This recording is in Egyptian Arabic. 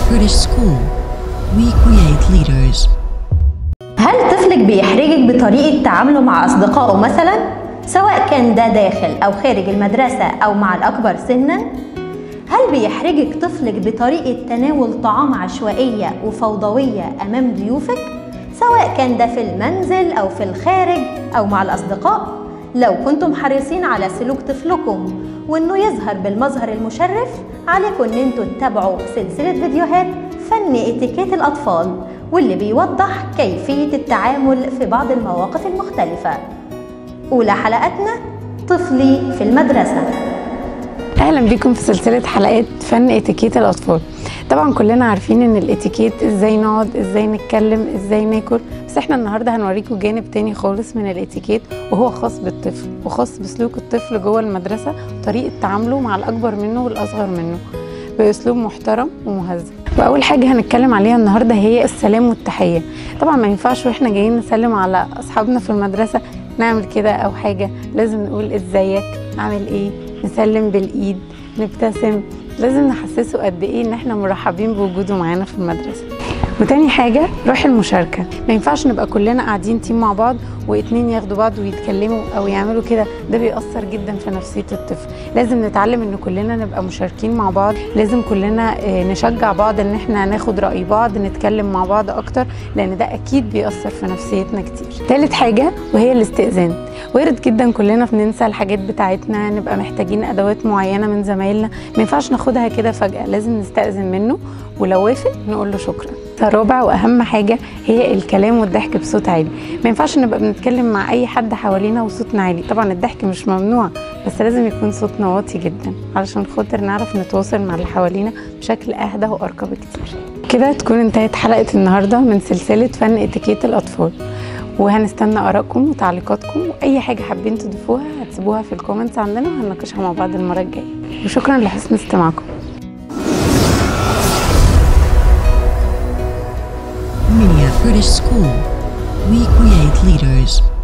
Kurdish School, we create leaders. هل طفلك بيحرجك بطريقة تعامله مع أصدقائه مثلا؟ سواء كان ده داخل أو خارج المدرسة أو مع الأكبر سنا؟ هل بيحرجك طفلك بطريقة تناول طعام عشوائية وفوضوية أمام ضيوفك؟ سواء كان ده في المنزل أو في الخارج أو مع الأصدقاء؟ لو كنتم حريصين على سلوك طفلكم وإنه يظهر بالمظهر المشرف عليكم إن انتوا تتابعوا سلسلة فيديوهات فن اتيكيت الأطفال واللي بيوضح كيفية التعامل في بعض المواقف المختلفة أولى حلقتنا طفلي في المدرسة اهلا بيكم في سلسله حلقات فن اتيكيت الاطفال طبعا كلنا عارفين ان الاتيكيت ازاي نقعد ازاي نتكلم ازاي ناكل بس احنا النهارده هنوريكم جانب تاني خالص من الاتيكيت وهو خاص بالطفل وخاص بسلوك الطفل جوه المدرسه وطريقه تعامله مع الاكبر منه والاصغر منه باسلوب محترم ومهذب واول حاجه هنتكلم عليها النهارده هي السلام والتحيه طبعا ما ينفعش واحنا جايين نسلم على اصحابنا في المدرسه نعمل كده او حاجه لازم نقول ازيك عامل ايه نسلم بالايد نبتسم لازم نحسسه قد ايه ان احنا مرحبين بوجوده معانا في المدرسه وتاني حاجة روح المشاركة ما ينفعش نبقى كلنا قاعدين تيم مع بعض واتنين ياخدوا بعض ويتكلموا او يعملوا كده ده بيأثر جدا في نفسية الطفل لازم نتعلم ان كلنا نبقى مشاركين مع بعض لازم كلنا آه، نشجع بعض ان احنا ناخد رأي بعض نتكلم مع بعض اكتر لان ده اكيد بيأثر في نفسيتنا كتير تالت حاجة وهي الاستئذان وارد جدا كلنا بننسى الحاجات بتاعتنا نبقى محتاجين ادوات معينة من زمايلنا ما ينفعش ناخدها كده فجأة لازم نستأذن منه ولو وافق نقول له شكرا رابع واهم حاجه هي الكلام والضحك بصوت عالي ما ينفعش نبقى بنتكلم مع اي حد حوالينا وصوتنا عالي طبعا الضحك مش ممنوع بس لازم يكون صوتنا واطي جدا علشان خاطر نعرف نتواصل مع اللي حوالينا بشكل اهدى وارقى بكتير كده تكون انتهت حلقه النهارده من سلسله فن اتيكيت الاطفال وهنستنى ارائكم وتعليقاتكم واي حاجه حابين تضيفوها هتسيبوها في الكومنتس عندنا وهنناقشها مع بعض المره الجايه وشكرا لحسن استماعكم Minia Kurdish School, we create leaders.